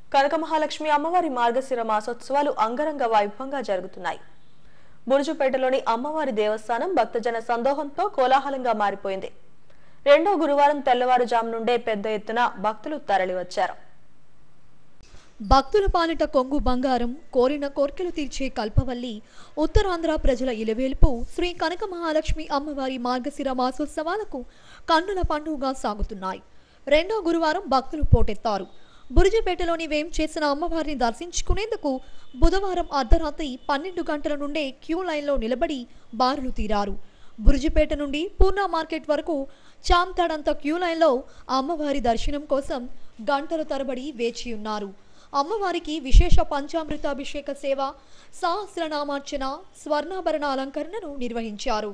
కనక మహాలక్ష్మి అమ్మవారి మార్గశిర మాసోత్సవాలు అంగరంగ వైభవంగా జరుగుతున్నాయి బురుజుపేటలోని అమ్మవారి దేవస్థానం భక్తజన సందోహంతో కోలాహలంగా మారిపోయింది రెండో గురువారం తెల్లవారుజాము నుండే పెద్ద ఎత్తున భక్తులు తరలివచ్చారు భక్తుల పాలిట కొంగు బంగారం కోరిన కోర్కెలు తీర్చే కల్పవల్లి ఉత్తరాంధ్ర ప్రజల ఇలవేల్పు శ్రీ కనక మహాలక్ష్మి అమ్మవారి మార్గశిర మాసోత్సవాలకు కన్నుల పండుగగా సాగుతున్నాయి రెండో గురువారం భక్తులు పోటెత్తారు బురుజుపేటలోని వేం చేసిన అమ్మవారిని దర్శించుకునేందుకు బుధవారం అర్ధరాత్రి పన్నెండు గంటల నుండే క్యూ లైన్లో నిలబడి బారులు తీరారు బురుజుపేట నుండి పూర్ణ మార్కెట్ వరకు చాంతాడంత క్యూ లైన్లో అమ్మవారి దర్శనం కోసం గంటల తరబడి వేచి ఉన్నారు అమ్మవారికి విశేష పంచామృతాభిషేక సేవ సహస్రనామార్చన స్వర్ణాభరణ అలంకరణను నిర్వహించారు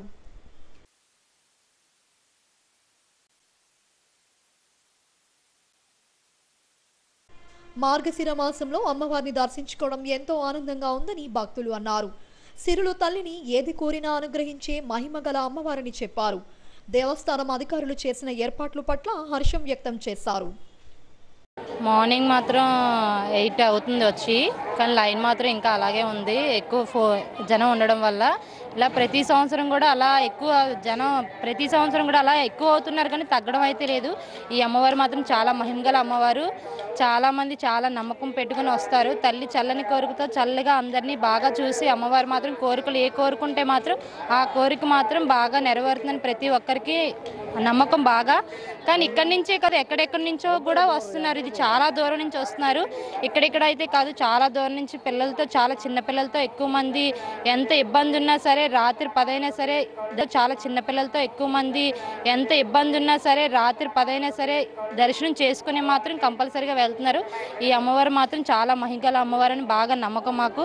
మార్గశిర మాసంలో అమ్మవారిని దర్శించుకోవడం ఎంతో ఆనందంగా ఉందని భక్తులు అన్నారు సిరులు తల్లిని ఏది కోరినా అనుగ్రహించే మహిమగల అమ్మవారిని చెప్పారు దేవస్థానం అధికారులు చేసిన ఏర్పాట్ల పట్ల హర్షం వ్యక్తం చేశారు మార్నింగ్ మాత్రం ఎయిట్ అవుతుంది వచ్చి కానీ లైన్ మాత్రం ఇంకా అలాగే ఉంది ఎక్కువ ఫో జనం ఉండడం వల్ల ఇలా ప్రతి సంవత్సరం కూడా అలా ఎక్కువ జనం ప్రతి సంవత్సరం కూడా అలా ఎక్కువ అవుతున్నారు కానీ తగ్గడం అయితే లేదు ఈ అమ్మవారు మాత్రం చాలా మహిమగల అమ్మవారు చాలామంది చాలా నమ్మకం పెట్టుకుని వస్తారు తల్లి చల్లని కోరికతో చల్లగా అందరినీ బాగా చూసి అమ్మవారు మాత్రం కోరికలు ఏ కోరుకుంటే మాత్రం ఆ కోరిక మాత్రం బాగా నెరవేరుతుందని ప్రతి ఒక్కరికి నమ్మకం బాగా కానీ ఇక్కడి నుంచే కాదు ఎక్కడెక్కడి నుంచో కూడా వస్తున్నారు ఇది చాలా దూరం నుంచి వస్తున్నారు ఇక్కడిక్కడ అయితే కాదు చాలా దూరం నుంచి పిల్లలతో చాలా చిన్న పిల్లలతో ఎక్కువ మంది ఎంత ఇబ్బంది ఉన్నా సరే రాత్రి పదైనా సరే ద- చాలా చిన్న పిల్లలతో ఎక్కువ మంది ఎంత ఇబ్బంది ఉన్నా సరే రాత్రి పదైనా సరే దర్శనం చేసుకుని మాత్రం కంపల్సరీగా వెళ్తున్నారు ఈ అమ్మవారు మాత్రం చాలా మహిగల అమ్మవారని బాగా నమ్మకం మాకు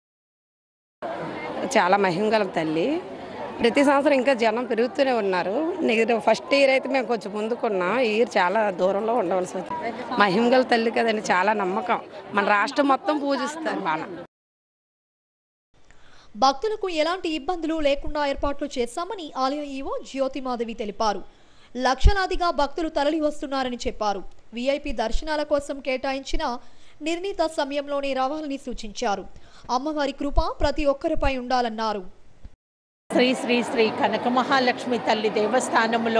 చాలా మహిమగల తల్లి ప్రతి సంవత్సరం ఇంకా జనం పెరుగుతూనే ఉన్నారు నెగ ఫస్ట్ ఇయర్ అయితే మేము కొంచెం ముందుకున్నాం ఈ ఇయర్ చాలా దూరంలో ఉండవలసి వచ్చింది మహిమగల తల్లి కదండి చాలా నమ్మకం మన రాష్ట్రం మొత్తం పూజిస్తారు బాగా భక్తులకు ఎలాంటి ఇబ్బందులు లేకుండా ఏర్పాట్లు చేశామని ఆలయ ఈవో జ్యోతిమాధవి తెలిపారు లక్షలాదిగా భక్తులు తరలి వస్తున్నారని చెప్పారు వీఐపీ దర్శనాల కోసం కేటాయించిన నిర్ణీత సమయంలోనే రావాలని సూచించారు అమ్మవారి కృప ప్రతి ఒక్కరిపై ఉండాలన్నారు శ్రీ శ్రీ శ్రీ కనక మహాలక్ష్మి తల్లి దేవస్థానంలో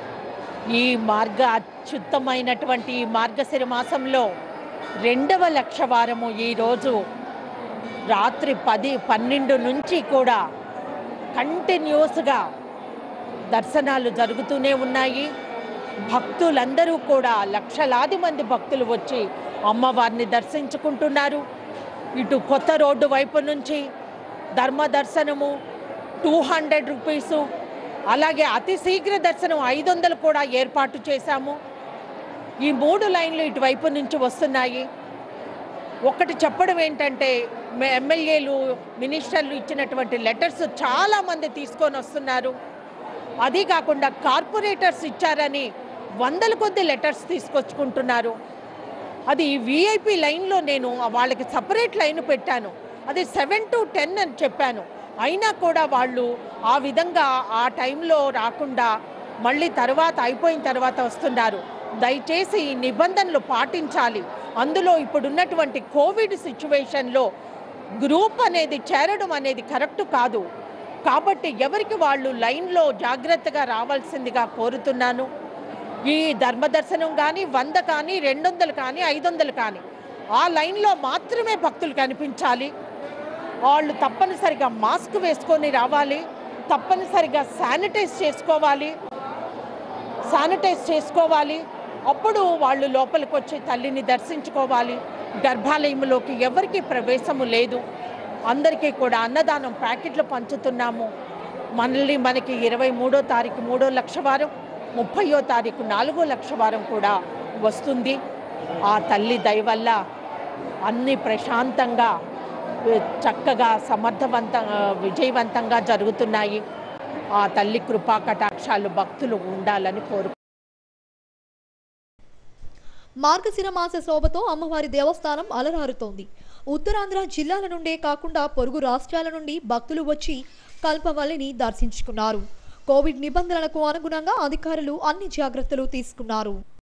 ఈ మార్గ అత్యుత్తమైనటువంటి ఈ మార్గశిర మాసంలో రెండవ లక్ష వారము ఈరోజు రాత్రి పది పన్నెండు నుంచి కూడా కంటిన్యూస్గా దర్శనాలు జరుగుతూనే ఉన్నాయి భక్తులందరూ కూడా లక్షలాది మంది భక్తులు వచ్చి అమ్మవారిని దర్శించుకుంటున్నారు ఇటు కొత్త రోడ్డు వైపు నుంచి ధర్మ దర్శనము టూ హండ్రెడ్ రూపీసు అలాగే అతి శీఘ్ర దర్శనం ఐదు వందలు కూడా ఏర్పాటు చేశాము ఈ మూడు లైన్లు ఇటువైపు నుంచి వస్తున్నాయి ఒకటి చెప్పడం ఏంటంటే మే- ఎమ్మెల్యేలు మినిస్టర్లు ఇచ్చినటువంటి లెటర్స్ చాలామంది తీసుకొని వస్తున్నారు అది కాకుండా కార్పొరేటర్స్ ఇచ్చారని వందల కొద్ది లెటర్స్ తీసుకొచ్చుకుంటున్నారు అది విఐపి లైన్లో నేను వాళ్ళకి సపరేట్ లైన్ పెట్టాను అది సెవెన్ టు టెన్ అని చెప్పాను అయినా కూడా వాళ్ళు ఆ విధంగా ఆ టైంలో రాకుండా మళ్ళీ తర్వాత అయిపోయిన తర్వాత వస్తున్నారు దయచేసి ఈ నిబంధనలు పాటించాలి అందులో ఇప్పుడున్నటువంటి కోవిడ్ సిచ్యువేషన్లో గ్రూప్ అనేది చేరడం అనేది కరెక్ట్ కాదు కాబట్టి ఎవరికి వాళ్ళు లైన్లో జాగ్రత్తగా రావాల్సిందిగా కోరుతున్నాను ఈ ధర్మదర్శనం కానీ వంద కానీ రెండు వందలు కానీ ఐదు వందలు కానీ ఆ లైన్లో మాత్రమే భక్తులు కనిపించాలి వాళ్ళు తప్పనిసరిగా మాస్క్ వేసుకొని రావాలి తప్పనిసరిగా శానిటైజ్ చేసుకోవాలి శానిటైజ్ చేసుకోవాలి అప్పుడు వాళ్ళు లోపలికి వచ్చి తల్లిని దర్శించుకోవాలి గర్భాలయంలోకి ఎవరికి ప్రవేశము లేదు అందరికీ కూడా అన్నదానం ప్యాకెట్లు పంచుతున్నాము మళ్ళీ మనకి ఇరవై మూడో తారీఖు మూడో లక్ష వారం ముప్పయో తారీఖు నాలుగో లక్ష వారం కూడా వస్తుంది ఆ తల్లి దయ వల్ల అన్ని ప్రశాంతంగా ఏ, చక్కగా సమర్థవంత విజయవంతంగా జరుగుతున్నాయి ఆ తల్లి కృపా కటాక్షాలు భక్తులు ఉండాలని కోరు మార్గశిర మాస శోభతో అమ్మవారి దేవస్థానం అలరారుతోంది ఉత్తరాంధ్ర జిల్లాల నుండే కాకుండా పొరుగు రాష్ట్రాల నుండి భక్తులు వచ్చి కల్పవల్లిని దర్శించుకున్నారు కోవిడ్ నిబంధనలకు అనుగుణంగా అధికారులు అన్ని జాగ్రత్తలు తీసుకున్నారు